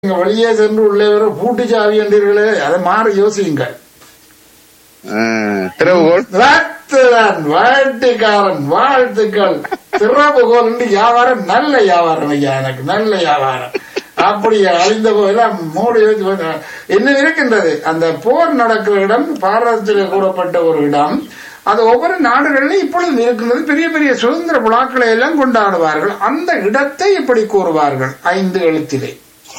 நீங்க வெளியே சென்று உள்ளே வர பூட்டு சாவி என்றீர்களே அதை மாறி யோசியுங்கள் ம், திறவுகோல் ரத்துதான் வாழ்த்துக்காரன் வாழ்த்துக்கள் திறவுகோல் என்று வியாபாரம் நல்ல வியாபாரம் ஐயா எனக்கு நல்ல வியாபாரம் அப்படி அழிந்த போதெல்லாம் மூடி வச்சு வந்து- இன்னும் இருக்கின்றது அந்த போர் நடக்கிற இடம் பாரதத்தில் கூறப்பட்ட ஒரு இடம் அது ஒவ்வொரு நாடுகளிலும் இப்பொழுது இருக்கின்றது பெரிய பெரிய சுதந்திர விழாக்களை எல்லாம் கொண்டாடுவார்கள் அந்த இடத்தை இப்படி கூறுவார்கள் ஐந்து எழுத்திலே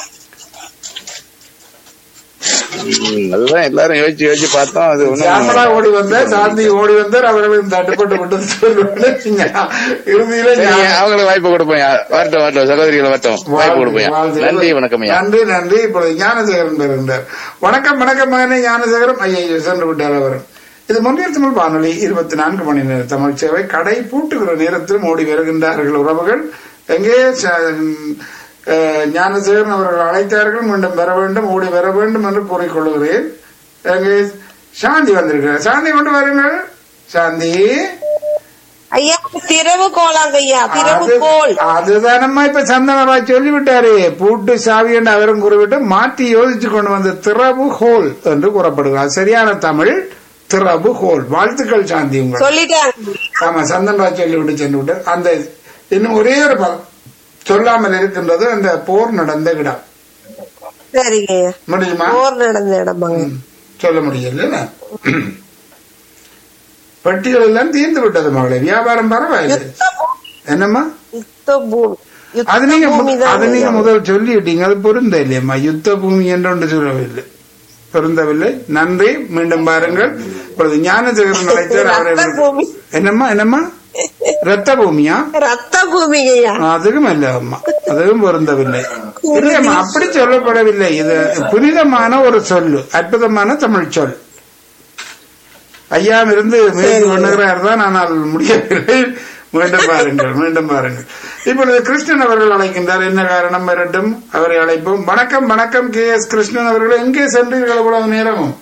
ம், அதுதான் எல்லாரும் யோசிச்சு யோசிச்சு பார்த்தோம் அது சாமலா ஒண்ணும் ஓடி வந்தார் சாந்தி ஓடி வந்தார் அவர்களும் தட்டுப்பட்டு விட்டு சொல்லுவாங்க இறுதியில சரி, ஞா- அவங்களுக்கு வாய்ப்பு கொடுப்போம் வரட்டும் வரட்டும் சகோதரிகளை வரட்டும் வாய்ப்பு கொடுப்போம் வாழ்த்துக்கள். நன்றி வணக்கம் ஐயா நன்றி நன்றி இப்பொழுது ஞானசேகரன் பெறுகின்றார் வணக்கம் வணக்கம் மகனே ஞானசேகரம் ஐயா சென்று விட்டார் அவர் இது முன்னியர் தமிழ் வானொலி இருபத்தி நான்கு மணி நேர தமிழ் சேவை கடை பூட்டுகிற நேரத்திலும் ஓடி வருகின்றார்கள் உறவுகள் எங்கே ச- அஹ், ஞானசேகரன் அவர்கள் அழைத்தார்கள் மீண்டும் வர வேண்டும் ஓடி வர வேண்டும் என்று கூறிக்கொள்கிறேன் எங்கே சாந்தி வந்திருக்கிறார் சாந்தி கொண்டு வாருங்கள் சாந்தி ஐயா திறவு கோலாங்க ஐயா திறவு அது- கோல் அதுதானம்மா இப்ப சந்தனராஜ் சொல்லிவிட்டாரு பூட்டு சாவி என்று அவரும் கூறிவிட்டு மாற்றி யோசிச்சு கொண்டு வந்து திறவு ஹோல் என்று கூறப்படுகிறார் சரியான தமிழ் திறவு ஹோல் வாழ்த்துக்கள் சாந்தி உங்கள் சொல்லிட்டாங்க ஆமா சந்தன்ராஜ் சொல்லிவிட்டு சென்று விட்டார் அந்த இன்னும் ஒரே ஒரு பதம் சொல்லாமல் இருக்கின்றது அந்த போர் நடந்த இடம் சரிங்க ஐயா முடியுமா போர் நடந்த இடமாங்க ம், சொல்ல முடியல பெட்டிகள் எல்லாம் தீர்ந்து விட்டது மகளே வியாபாரம் பரவாயில்லை யுத்த பூமி என்னம்மா யுத்த பூமி யுத்த அது நீங்க பூமி தான் அது நீங்க ஐயா. முதல் சொல்லிட்டீங்க அது பொருந்த இல்லையம்மா யுத்த பூமி என்று சொல்லவில்லை பொருந்தவில்லை நன்றி மீண்டும் பாருங்கள் இப்பொழுது ஞானசேகரன் அழைத்தார் அவரை ரத்த பூமி என்னம்மா என்னம்மா ரத்த பூமியா ரத்த பூமிங்க ஐயா அதுவும் இல்ல அம்மா அதுவும் பொருந்தவில்லை இல்லையம்மா அப்படி சொல்லப்படவில்லை இது புனிதமான ஒரு சொல்லு அற்புதமான தமிழ் சொல் ஐயாம் இருந்து முயற்சி பண்ணுகிறார் தான் ஆனால் முடியவில்லை மீண்டும் பாருங்கள் மீண்டும் பாருங்கள் இப்பொழுது கிருஷ்ணன் அவர்கள் அழைக்கின்றார் என்ன காரணம் வரட்டும் அவரை அழைப்போம் வணக்கம் வணக்கம் கே எஸ் கிருஷ்ணன் அவர்கள் எங்கே சென்றீர்கள் இவ்வளவு நேரமும்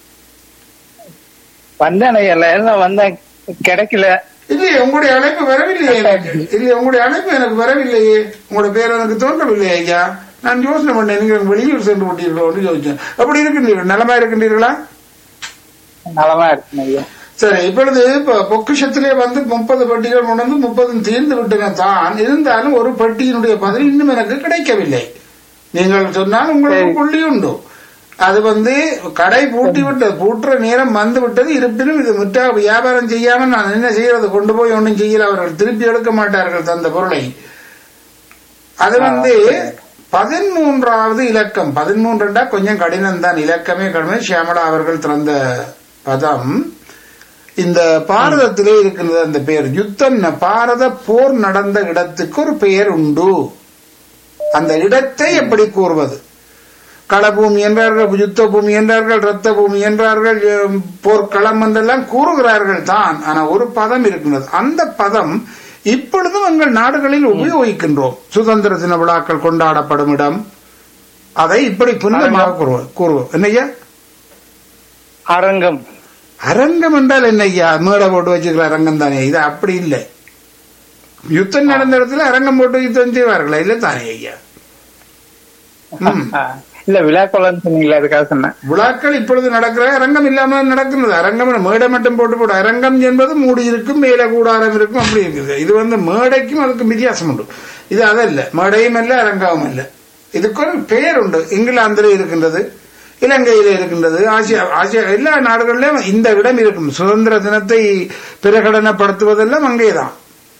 வந்தேன் ஐயா எல்லாம் வந்தேன் கிடைக்கல இல்லையே உங்களுடைய அழைப்பு வரவில்லையே எனக்கு இல்லையே உங்களுடைய அழைப்பு எனக்கு வரவில்லையே உங்களுடைய பேர் எனக்கு தோன்றவில்லை ஐயா நான் யோசனை பண்ணேன் நீங்க வெளியூர் சென்று விட்டீர்களோன்னு யோசிச்சேன் அப்படி இருக்கின்றீர்கள் நலமா இருக்கின்றீர்களா நலமா இருக்குங்க ஐயா சரி இப்பொழுது இப்ப பொக்கிஷத்திலே வந்து முப்பது பெட்டிகள் கொண்டு வந்து முப்பதும் தீர்ந்து விட்டன தான் இருந்தாலும் ஒரு பெட்டியினுடைய பதில் இன்னும் எனக்கு கிடைக்கவில்லை நீங்கள் சொன்னால் உங்களுக்கு புள்ளி உண்டு அது வந்து கடை பூட்டி விட்டது பூட்டுற நேரம் வந்து விட்டது இருப்பினும் இது முற்றா வியாபாரம் செய்யாம நான் என்ன செய்யறது கொண்டு போய் ஒன்றும் செய்யல அவர்கள் திருப்பி எடுக்க மாட்டார்கள் தந்த பொருளை அது வந்து பதிமூன்றாவது இலக்கம் பதிமூன்றுண்டா கொஞ்சம் கடினம் தான் இலக்கமே கடினம் ஷியாமலா அவர்கள் திறந்த பதம் இந்த பாரதத்திலே இருக்கின்றது அந்த பெயர் யுத்தம் பாரத போர் நடந்த இடத்துக்கு ஒரு பெயர் உண்டு அந்த இடத்தை எப்படி கூறுவது களபூமி என்றார்கள் யுத்த பூமி என்றார்கள் ரத்த பூமி என்றார்கள் எம், போர்க்களம் என்றெல்லாம் கூறுகிறார்கள் தான் ஆனா ஒரு பதம் இருக்கின்றது அந்த பதம் இப்பொழுதும் எங்கள் நாடுகளில் உபயோகிக்கின்றோம் சுதந்திர தின விழாக்கள் கொண்டாடப்படும் இடம் அதை இப்படி புனிதமாக கூறுவோம் கூறுவோம் என்னய்யா அரங்கம் அரங்கம் என்றால் என்னய்யா மேடை போட்டு வச்சுக்கிற அரங்கம் தானே இது அப்படி இல்லை யுத்தம் நடந்த இடத்துல அரங்கம் போட்டு யுத்தம் செய்வார்களா இல்ல தானே ஐயா ம். ஆ, இல்ல விழாக்கோலன்னு சொன்னீங்களே அதுக்காக சொன்னேன் விழாக்கள் இப்பொழுது நடக்கிற அரங்கம் இல்லாம நடக்கிறது அரங்கம் மேடை மட்டும் போட்டு போடு அரங்கம் என்பது மூடி இருக்கும் மேல கூடாரம் இருக்கும் அப்படி இருக்குது இது வந்து மேடைக்கும் அதுக்கும் வித்தியாசம் உண்டு இது அதல்ல மேடையும் அல்ல அரங்கமும் அல்ல இதுக்கு ஒரு பெயர் உண்டு இங்கிலாந்தில் இருக்கின்றது இலங்கையில இருக்கின்றது ஆசியா ஆசியா எல்லா நாடுகளிலும் இந்த இடம் இருக்கும் சுதந்திர தினத்தை பிரகடனப்படுத்துவதெல்லாம் அங்கேதான்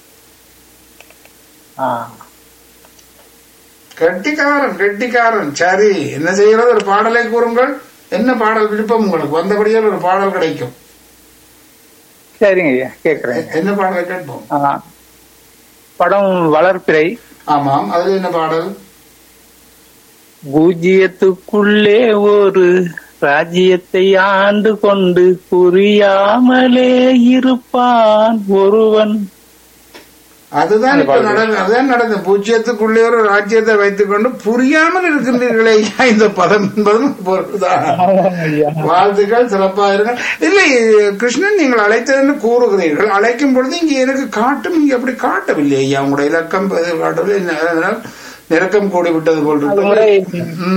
ஆ, கெட்டிக்காரன் கெட்டிக்காரன் சரி என்ன செய்கிறது ஒரு பாடலை கூறுங்கள் என்ன பாடல் விருப்பம் உங்களுக்கு வந்தபடியால் ஒரு பாடல் கிடைக்கும் சரிங்க ஐயா கேக்குறேன் என்ன பாடலை கேட்போம் ஆ, படம் வளர்ப்பிறை ஆமாம் அதுல என்ன பாடல் பூஜ்ஜியத்துக்குள்ளே ஒரு ராஜ்யத்தை ஆண்டு கொண்டு புரியாமலே இருப்பான் ஒருவன் அதுதான் இப்ப நடந்து அதுதான் நடந்து பூஜ்ஜியத்துக்குள்ளே ஒரு ராஜ்யத்தை வைத்துக் கொண்டு புரியாமல் இருக்கின்றீர்களே ஐயா, இந்த பதம் என்பதும் பொருள்தான் ஐயா வாழ்த்துக்கள் சிறப்பாக இருங்கள் இல்லை கிருஷ்ணன் நீங்கள் அழைத்தது கூறுகிறீர்கள் அழைக்கும் பொழுது இங்கே எனக்கு காட்டும் இங்கே அப்படி காட்டவில்லை ஐயா உங்களுடைய இலக்கம் பதில் காட்டவில்லை என்ன, அதனால் நெருக்கம் கூடி விட்டது போல் அது முறை இருக்கு ம்.